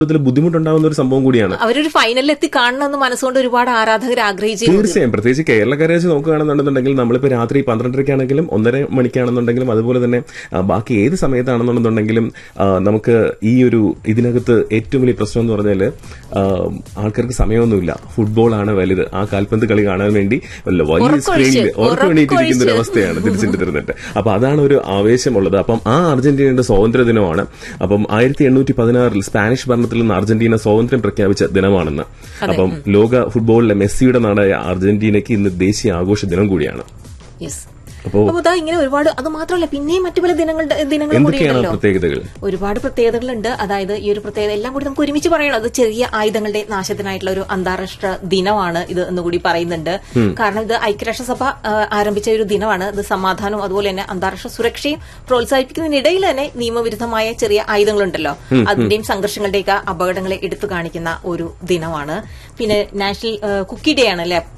ജീവിതത്തിൽ ബുദ്ധിമുട്ടുണ്ടാവുന്ന ഒരു സംഭവം കൂടിയാണ് അവരൊരു ഫൈനലിൽ എത്തി കാണണമെന്ന് മനസ്സുകൊണ്ട് ഒരുപാട് ആരാധകർ ആഗ്രഹിച്ചിരുന്നു തീർച്ചയായും പ്രത്യേകിച്ച് കേരളക്കാരെ വെച്ച് നോക്കുകയാണെന്നുണ്ടെന്നുണ്ടെങ്കിൽ നമ്മളിപ്പോൾ രാത്രി പന്ത്രണ്ടരയ്ക്കാണെങ്കിലും ഒന്നര മണിക്കാണെന്നുണ്ടെങ്കിലും അതുപോലെ തന്നെ ആ, ബാക്കി ഏത് സമയത്താണെന്നുണ്ടെന്നുണ്ടെങ്കിലും ആ, നമുക്ക് ഈ ഒരു ഇതിനകത്ത് ഏറ്റവും വലിയ പ്രശ്നം എന്ന് പറഞ്ഞാൽ ആൾക്കാർക്ക് സമയമൊന്നുമില്ല ഫുട്ബോളാണ് വലുത് ആ കാൽപന്ത് കളി കാണാൻ വേണ്ടി വല്ല വലിയ ഉറക്കമൊഴിച്ച്, സ്ക്രീനിൽ ഉറക്കമണിയിട്ടിരിക്കുന്ന ഒരു ഉറക്കമൊഴിച്ച്. അവസ്ഥയാണ് തിരിച്ചിട്ട് തരുന്നിട്ട് അപ്പൊ അതാണ് ഒരു ആവേശമുള്ളത് അപ്പം ആ അർജന്റീനയുടെ സ്വാതന്ത്ര്യ ദിനമാണ് അപ്പം ആയിരത്തി എണ്ണൂറ്റി പതിനാറിൽ സ്പാനിഷ് ഭരണത്തിൽ നിന്ന് അർജന്റീന സ്വാതന്ത്ര്യം പ്രഖ്യാപിച്ച ദിനമാണെന്ന് അപ്പം ലോക ഫുട്ബോളിലെ മെസ്സിയുടെ നാടായ അർജന്റീനയ്ക്ക് ഇന്ന് ദേശീയ ആഘോഷ ദിനം കൂടിയാണ് യെസ് അപ്പോ അപ്പൊ ഇതാ ഇങ്ങനെ ഒരുപാട് അത് മാത്രമല്ല പിന്നെയും മറ്റു പല ദിനങ്ങളുടെ ദിനങ്ങളും കൂടി എന്തൊക്കെയാണ് ഉണ്ടല്ലോ പ്രത്യേകതകൾ ഒരുപാട് പ്രത്യേകതകളുണ്ട് അതായത് ഈ ഒരു പ്രത്യേകത എല്ലാം കൂടി നമുക്ക് ഒരുമിച്ച് പറയണം അത് ചെറിയ ആയുധങ്ങളുടെ നാശത്തിനായിട്ടുള്ള ഒരു അന്താരാഷ്ട്ര ദിനമാണ് ഇത് എന്ന് കൂടി പറയുന്നുണ്ട് കാരണം ഇത് ഐക്യരാഷ്ട്രസഭ ആ, ആരംഭിച്ച ഒരു ദിനമാണ് ഇത് സമാധാനവും അതുപോലെ തന്നെ അന്താരാഷ്ട്ര സുരക്ഷയും പ്രോത്സാഹിപ്പിക്കുന്നതിനിടയിൽ തന്നെ നിയമവിരുദ്ധമായ ചെറിയ ആയുധങ്ങളുണ്ടല്ലോ അതിന്റെയും സംഘർഷങ്ങളുടെയൊക്കെ അപകടങ്ങളെ എടുത്തു കാണിക്കുന്ന ഒരു ദിനമാണ് പിന്നെ നാഷണൽ ആ, കുക്കി ഡേ ആണ് അല്ലെ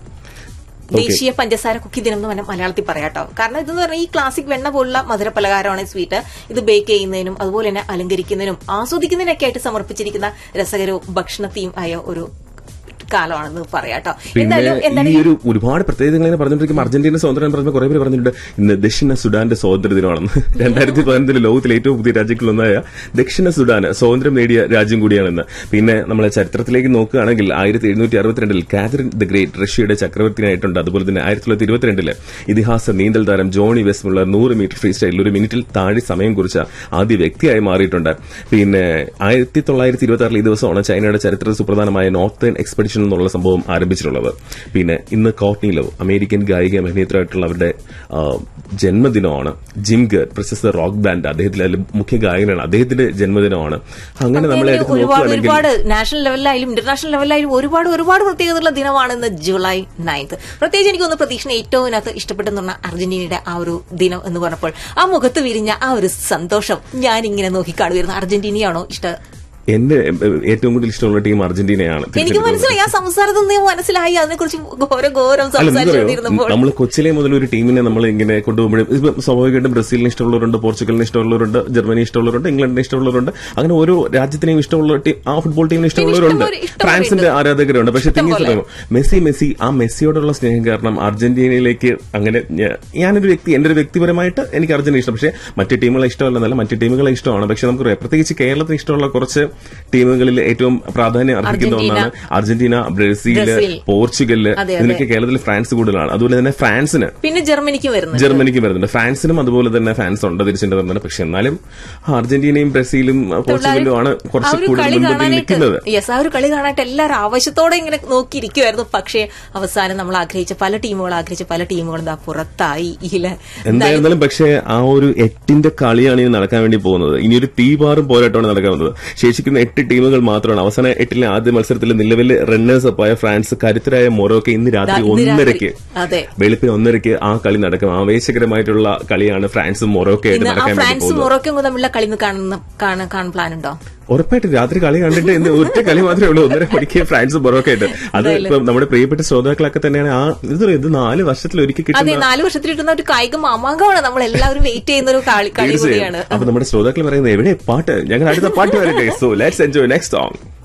ദേശീയ പഞ്ചസാര കുക്കി ദിനം എന്ന് പറഞ്ഞാൽ മലയാളത്തിൽ പറയാട്ടോ കാരണം ഇതെന്ന് പറഞ്ഞാൽ ഈ ക്ലാസിക് വെണ്ണ പോലുള്ള മധുര പലഹാരമാണ് സ്വീറ്റ് ഇത് ബേക്ക് ചെയ്യുന്നതിനും അതുപോലെ തന്നെ അലങ്കരിക്കുന്നതിനും ആസ്വദിക്കുന്നതിനൊക്കെ ആയിട്ട് സമർപ്പിച്ചിരിക്കുന്ന രസകരവും ഭക്ഷണത്തെയും ആയ ഒരു കാലമാണെന്ന് പറയാട്ടോ എന്തായാലും പിന്നെ എന്താണ് ഈ ഒരു ഒരുപാട് പ്രത്യേകതകൾ ഇങ്ങനെ പറഞ്ഞിട്ടിരിക്കുമ്പോൾ അർജന്റീന സ്വാതന്ത്ര്യം പറഞ്ഞപ്പോൾ കുറെ പേര് പറഞ്ഞിട്ടുണ്ട് ഇന്ന് ദക്ഷിണ സുഡാന്റെ സ്വാതന്ത്ര്യ ദിനമാണെന്ന് രണ്ടായിരത്തി പതിനൊന്നിലെ ലോകത്തിലെ ഏറ്റവും പുതിയ രാജ്യങ്ങളിലൊന്നായ ദക്ഷിണ സുഡാൻ സ്വാതന്ത്ര്യം നേടിയ രാജ്യം കൂടിയാണെന്ന് പിന്നെ നമ്മളെ ചരിത്രത്തിലേക്ക് നോക്കുകയാണെങ്കിൽ ആയിരത്തി എഴുന്നൂറ്റി അറുപത്തിരണ്ടിൽ കാതറിൻ ദ ഗ്രേറ്റ് റഷ്യയുടെ ചക്രവർത്തിനായിട്ടുണ്ട് അതുപോലെ തന്നെ ആയിരത്തി തൊള്ളായിരത്തി ഇരുപത്തിരണ്ടില് ഇതിഹാസ നീന്തൽ താരം ജോണി വെസ്മുള്ള നൂറ് മീറ്റർ ഫ്രീ സ്റ്റൈലിൽ ഒരു മിനിറ്റിൽ താഴെ സമയം കുറിച്ച ആദ്യ വ്യക്തിയായി മാറിയിട്ടുണ്ട് പിന്നെ ആയിരത്തി തൊള്ളായിരത്തി ഇരുപത്തി ആറിൽ ഈ ദിവസമാണ് ചൈനയുടെ ചരിത്ര സുപ്രധാനമായ നോർത്തേൺ എക്സ്പെഡിഷൻ എന്നുള്ള സംഭവം ആരംഭിച്ചിട്ടുള്ളത് പിന്നെ ഇന്ന് കോർട്ട്നി ലവ് അമേരിക്കൻ ഗായിക അഭിനേത്രായിട്ടുള്ള അവരുടെ ആ, ജന്മദിനമാണ് ജിം ഗർ പ്രശസ്ത റോക്ക് ബാൻഡ് അദ്ദേഹത്തിലെ അതിലെ മുഖ്യ ഗായകനാണ് അദ്ദേഹത്തിന്റെ ജന്മദിനമാണ് അങ്ങനെ നമ്മളെ അങ്ങനെ എടുത്ത് ഒരുപാട് നോക്കുകയാണെങ്കിൽ ഒരുപാട് നാഷണൽ ലെവലിലായാലും ഇന്റർനാഷണൽ ലെവലിലായാലും ഒരുപാട് ഒരുപാട് പ്രത്യേകതയുള്ള ദിനമാണ് ഇന്ന് ജൂലൈ നയൻത് പ്രത്യേകിച്ച് എനിക്ക് തോന്നുന്നു പ്രതീക്ഷനെ ഏറ്റവും ഇതിനകത്ത് ഇഷ്ടപ്പെട്ടെന്ന് പറഞ്ഞാൽ അർജന്റീനയുടെ ആ ഒരു ദിനം എന്ന് പറഞ്ഞപ്പോൾ ആ മുഖത്ത് വിരിഞ്ഞ ആ ഒരു സന്തോഷം ഞാൻ ഇങ്ങനെ നോക്കിക്കാണുമായിരുന്നു അർജന്റീനയാണോ ഇഷ്ടം എന്റെ എ, ഏറ്റവും കൂടുതൽ ഇഷ്ടമുള്ള ടീം അർജന്റീനയാണ് എനിക്ക് തിരിച്ചെടുക്കുന്നത്. മനസ്സിലായി ആ സംസാരത്തിൽ നിന്ന് മനസ്സിലായി അതിനെക്കുറിച്ച് ഘോര ഘോരം അല്ല നിങ്ങൾക്കറിയോ സംസാരിച്ചുകൊണ്ടിരുന്നപ്പോൾ നമ്മൾ കൊച്ചിലെ മുതൽ ഒരു ടീമിനെ നമ്മൾ ഇങ്ങനെ കൊണ്ടുപോകുമ്പോഴും ഇപ്പൊ സ്വാഭാവികമായിട്ടും ബ്രസീലിന് ഇഷ്ടമുള്ളവരുണ്ട് പോർച്ചുഗലിന് ഇഷ്ടമുള്ളവരുണ്ട് ജർമ്മനി ഇഷ്ടമുള്ളവരുണ്ട് ഇംഗ്ലണ്ടിന് ഇഷ്ടമുള്ളവരുണ്ട് അങ്ങനെ ഓരോ രാജ്യത്തിനെയും ഇഷ്ടമുള്ള ടീം ആ ഫുട്ബോൾ ടീമിന് ഇഷ്ടമുള്ളവരുണ്ട് ഇഷ്ടംപോലെ- ഇഷ്ടംപോലെ ഫ്രാൻസിന്റെ ഉണ്ട്. ആരാധകരുണ്ട് പക്ഷെ തിങ്ങി ഇഷ്ടംപോലെ. മെസ്സി മെസ്സി ആ മെസ്സിയോടുള്ള സ്നേഹം കാരണം അർജന്റീനയിലേക്ക് അങ്ങനെ ഞ- ഞാനൊരു വ്യക്തി എന്റെ ഒരു വ്യക്തിപരമായിട്ട് എനിക്ക് അർജന്റീന ഇഷ്ടം പക്ഷേ മറ്റു ടീമുകളെ ഇഷ്ടമല്ലെന്നല്ല മറ്റു ടീമുകളെ ഇഷ്ടമാണ് പക്ഷെ നമുക്ക് പ്രത്യേകിച്ച് കേരളത്തിന് ഇഷ്ടമുള്ള കുറച്ച് ടീമുകളിൽ ഏറ്റവും പ്രാധാന്യം അർഹിക്കുന്ന അർജന്റീന. ഒന്നാണ് അർജന്റീന ബ്രസീല് ബ്രസീൽ. പോർച്ചുഗല് അതെ, അതെ. ഇതിനൊക്കെ കേരളത്തിൽ ഫ്രാൻസ് കൂടുതലാണ് അതുപോലെ തന്നെ ഫ്രാൻസിന് പിന്നെ ജർമ്മനിക്ക് വരുന്നത് ജർമ്മനിക്ക് വരുന്നുണ്ട് ഫ്രാൻസിനും അതുപോലെ തന്നെ ഫാൻസ് ഉണ്ട് തിരിച്ചിട്ട് വരുന്നുണ്ട് പക്ഷെ എന്നാലും അർജന്റീനയും ബ്രസീലും പോർച്ചുഗലും ആണ് ആ കുറച്ച് ഒരു കൂടുതൽ കളി മുൻപന്തിൽ കാണാനായിട്ട് നിൽക്കുന്നത് യെസ് ആ ഒരു കളി കാണാനായിട്ട് എല്ലാവരും ആവശ്യത്തോടെ ഇങ്ങനെ നോക്കിയിരിക്കുമായിരുന്നു പക്ഷേ അവസാനം നമ്മൾ ആഗ്രഹിച്ച പല ടീമുകൾ ആഗ്രഹിച്ച പല ടീമുകളും ദാ പുറത്തായി ഇല്ല എന്തായിരുന്നാലും പക്ഷേ ആ ഒരു എട്ടിന്റെ കളിയാണ് ഇനി നടക്കാൻ വേണ്ടി പോകുന്നത് ഇനി ഒരു തീപാറും പോരാട്ടമാണ് നടക്കാൻ പോകുന്നത് ശേഷിക്കുന്ന എട്ട് ടീമുകൾ മാത്രമാണ് അവസാന എട്ടിലെ ആദ്യ മത്സരത്തിൽ നിലവിലെ റണ്ണേഴ്സ് അപ്പായ ഫ്രാൻസ് കരുത്തരായ മൊറോക്കെ ഇന്ന് രാത്രി ഇന്ന് രാത്രി. ഒന്നരയ്ക്ക് അതെ വെളുപ്പിന് ഒന്നരയ്ക്ക് ആ കളി നടക്കും ആവേശകരമായിട്ടുള്ള കളിയാണ് ഫ്രാൻസും മൊറോക്കെ ആയിട്ട് ഇന്ന് ആ നടക്കാൻ വേണ്ടി ഫ്രാൻസും പോകുന്നത് മൊറോക്കയും തമ്മിലുള്ള കളി ഇന്ന് കാണുന്ന കാണാൻ കാണാൻ പ്ലാൻ ഉണ്ടോ ഉറപ്പായിട്ട് രാത്രി കളി കണ്ടിട്ട് ഇന്ന് ഒറ്റ കളി മാത്രമേ ഉള്ളൂ ഒന്നര മണിക്ക് ഫ്രാൻസ് ബൊറോക്കെ ആയിട്ട് അത് ഇപ്പൊ നമ്മുടെ പ്രിയപ്പെട്ട ശ്രോതാക്കളൊക്കെ തന്നെയാണ് ആ ഇത് ഇത് നാല് വർഷത്തിൽ ഒരിക്കൽ അതെ കിട്ടുന്ന നാല് വർഷത്തിൽ കിട്ടുന്ന ഒരു കായിക മാമാങ്കമാണ് നമ്മൾ എല്ലാവരും വെയിറ്റ് ചെയ്യുന്ന ഒരു കളി കളി കൂടിയാണ് തീർച്ചയായും അപ്പൊ നമ്മുടെ ശ്രോതാക്കൾ പറയുന്നത് എവിടെ പാട്ട് ഞങ്ങൾ അടുത്ത പാട്ട് വരട്ടെ so let's enjoy next song